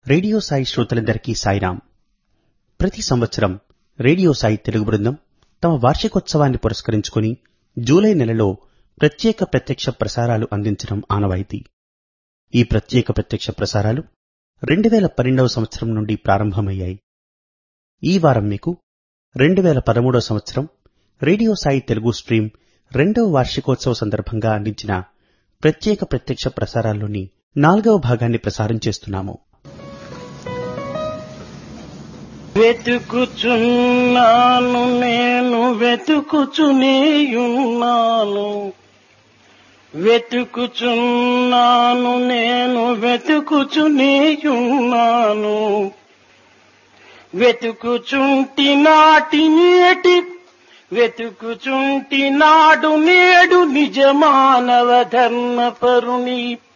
radio Sai శ్రోతలందరికీ సాయిరాం ప్రతి సంవత్సరం రేడియో సాయి తెలుగు బృందం తమ వార్షికోత్సవాన్ని పురస్కరించుకుని జూలై నెలలో ప్రత్యేక ప్రత్యక్ష ప్రసారాలు అందించడం ఆనవాయితీ ఈ ప్రత్యేక ప్రత్యక్ష ప్రసారాలు రెండు వేల పన్నెండవ సంవత్సరం నుండి ప్రారంభమయ్యాయి ఈ వారం మీకు రెండు వేల పదమూడవ సంవత్సరం రేడియో సాయి తెలుగు స్ట్రీమ్ రెండవ వార్షికోత్సవ సందర్భంగా అందించిన ప్రత్యేక ప్రత్యక్ష ప్రసారాల్లోని నాలుగవ భాగాన్ని ప్రసారం చేస్తున్నాము వెతుకుచున్నాను నేను వెతుకుచునేయున్నాను వెతుకుచున్నాను నేను వెతుకుచునేయున్నాను వెతుకుచుంటి నాటి నేటి వెతుకుచుంటి నాడు నేడు నిజ మానవ ధర్మ పరుని